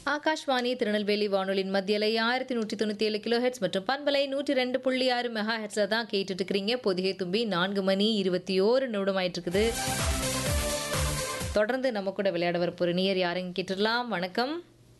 ஆகாஷ்வாணி திருநெல்வேலி வானொலியின் மத்தியலை ஆயிரத்தி நூற்றி தொண்ணூற்றி ஏழு கிலோ ஹெட்ஸ் மற்றும் பண்பலை நூற்றி ரெண்டு புள்ளி ஆறு மெகா ஹெட்ஸில் தான் கேட்டுட்டு இருக்கிறீங்க பொதிகை தும்பி நான்கு மணி இருபத்தி ஓரு நிமிடம் ஆயிட்டு இருக்குது தொடர்ந்து நம்ம கூட விளையாட வரப்போற நீர் யாரையும் கேட்டுடலாம் வணக்கம்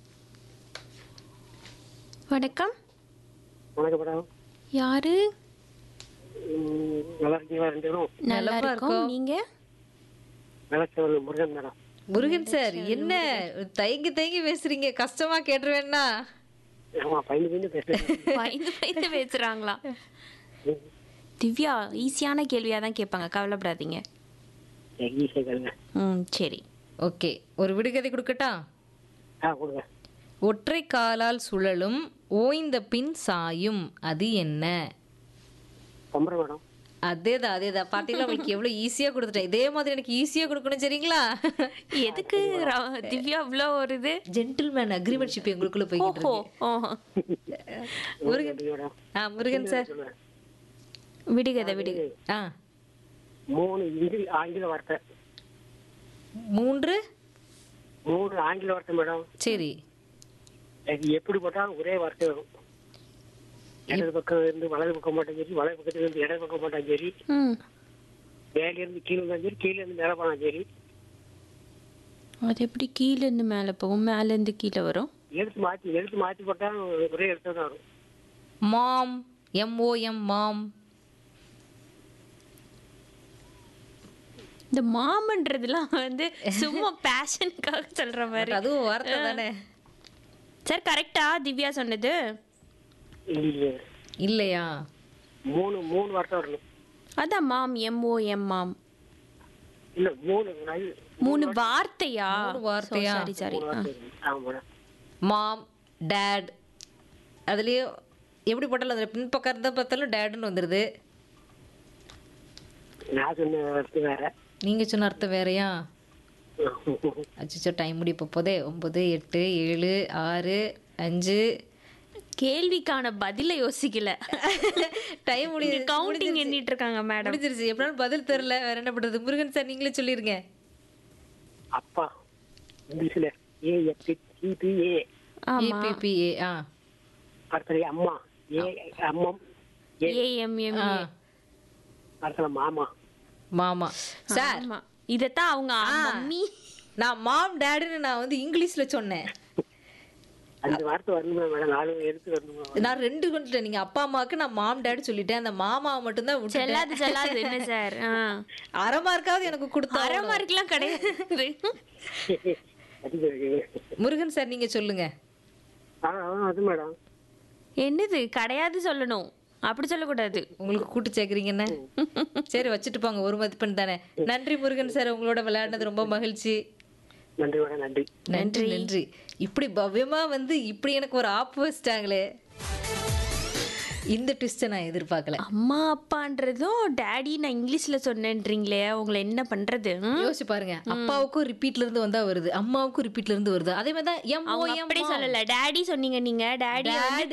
வணக்கம் வணக்கம் மேடம் யாரு ம், நல்லா இருக்கீங்களா ரெண்டு பேரும் நல்லா நலமா இருக்கோம் இருக்கோம். நீங்க வெள்ளச்சவல் முருகன் மேடம் முருகன் சார் என்ன தயங்கி தயங்கி பேசுறீங்க கஷ்டமா கேட்டுருவேன்னா ஆமா பயந்து பயந்து பேசுறேன் பயந்து பயந்து பேசுறாங்களா திவ்யா ஈஸியான கேள்வியா தான் கேட்பாங்க கவலைப்படாதீங்க ஈஸியாக கேளுங்க ம் சரி ஓகே ஒரு விடுகதை கொடுக்கட்டா ஆ கொடுங்க ஒற்றை காலால் சுழலும் ஓய்ந்த பின் சாயும் அது என்ன பம்பரம் மேடம் அதேதான் அதேதான் பாத்தீங்களா உங்களுக்கு எவ்வளவு ஈஸியா கொடுத்துட்டேன் இதே மாதிரி எனக்கு ஈஸியா கொடுக்கணும் சரிங்களா எதுக்கு ர- திவ்யா இவ்வளோ ஒரு இது ஜென்டில்மேன் அக்ரிமெண்ட்ஷிப் எங்களுக்குள்ள போய்கிட்டு ஓஹோ இருக்கு ஓஹோ முருகன் நன்றி மேடம் ஆ முருகன் சார் சொல்லுங்க விடுகதை விடுக ஆ மூணு இங்கிலி ஆங்கில வார்த்தை மூன்று மூணு ஆங்கில வார்த்தை மேடம் சரி அது எப்படி போட்டாலும் ஒரே வார்த்தை வரும் இடது பக்கம் இருந்து வலது பக்கம் போட்டாலும் சரி வலது பக்கத்துல இருந்து இடது பக்கம் போட்டாலும் சரி ம் மேல இருந்து கீழே இருந்தாலும் சரி கீழே இருந்து மேலே போனாலும் சரி அது எப்படி கீழே இருந்து மேலே போகும் மேலே இருந்து கீழே வரும் எழுத்து மாத்தி எழுத்து மாத்தி போட்டாலும் ஒரே எழுத்து தான் வரும் மாம் எம்ஓஎம் மாம் இந்த மாமன்றதுலாம் வந்து சும்மா பேஷனுக்காக சொல்ற மாதிரி அதுவும் வார்த்தை தானே சார் கரெக்டா திவ்யா சொன்னது இல்லையே இல்லையா மூணு மூணு வார்த்தை வரணும் அதான் மாம் எம்ஓ எம் மாம் இல்ல மூணு அது மூணு வார்த்தையா மூணு வார்த்தையா? சாரி சாரி மூணு வார்த்தை வரணும். ஆமா மேடம் மாம் டேட் அதுலயே எப்படி போட்டாலும் அதில் பின்பக்கம் இருந்தால் பார்த்தாலும் டேடுன்னு வந்துடுது நான் சொன்ன வார்த்தை வேற நீங்க சொன்ன அர்த்தம் வேறயா அச்சோ டைம் முடிய போதே ஒன்பது எட்டு ஏழு ஆறு அஞ்சு கேள்விக்கான பதில யோசிக்கல டைம் முடிய கவுண்டிங் எண்ணிட்டு இருக்காங்க மேடம் முடிஞ்சிருச்சு எப்படினாலும் பதில் தெரில வேற என்ன பண்றது முருகன் சார் நீங்களே சொல்லிருங்க அப்பா இங்கிலீஷ்ல ஏ எஃப் பி ஏ ஆமா ஏபிபிஏ ஆ அடுத்தது அம்மா ஏ அம்மம் ஏ ஏஎம் எம் ஆ அடுத்தது மாமா மாமா சார் ஆமா இதத்தான் அவங்க மம்மி நான் மாம் டேடுன்னு நான் வந்து இங்கிலீஷ்ல சொன்னேன் அந்த வார்த்தை வரணுமா மேடம் நாலு எடுத்து வரணுமா நான் ரெண்டு கொண்டுட்டேன் நீங்க அப்பா அம்மாவுக்கு நான் மாம் டேடு சொல்லிட்டேன் அந்த மாமாவை மட்டும்தான் விட்டுட்டேன் செல்லாது செல்லாது என்ன சார் அரை மார்க்காவது எனக்கு கொடுத்தா அரை மார்க்லாம் கிடையாது அது முருகன் சார் நீங்க சொல்லுங்க ஆ ஆ, அது மேடம் என்னது கிடையாது சொல்லணும் அப்படி சொல்லக்கூடாது உங்களுக்கு கூட்டு சேர்க்குறீங்கன்னு சரி வச்சுட்டு போங்க ஒரு மதிப்பெண் தானே நன்றி முருகன் சார் உங்களோட விளையாடினது ரொம்ப மகிழ்ச்சி நன்றி மேடம் நன்றி நன்றி நன்றி இப்படி பவ்யமா வந்து இப்படி எனக்கு ஒரு ஆப்பு வச்சிட்டாங்களே இந்த ட்விஸ்ட்டை நான் எதிர்பார்க்கல அம்மா அப்பான்றதும் டேடி நான் இங்கிலீஷ்ல சொன்னேன்றீங்களே உங்களை என்ன பண்றது ம்? யோசிச்சு பாருங்க அப்பாவுக்கும் ரிப்பீட்ல இருந்து வந்தா வருது அம்மாவுக்கும் ரிப்பீட்ல இருந்து வருது அதே மாதிரி தான் எம் ஓ அவங்க எம் அப்படி சொல்லல டேடி சொன்னீங்க நீங்க டேடி வந்து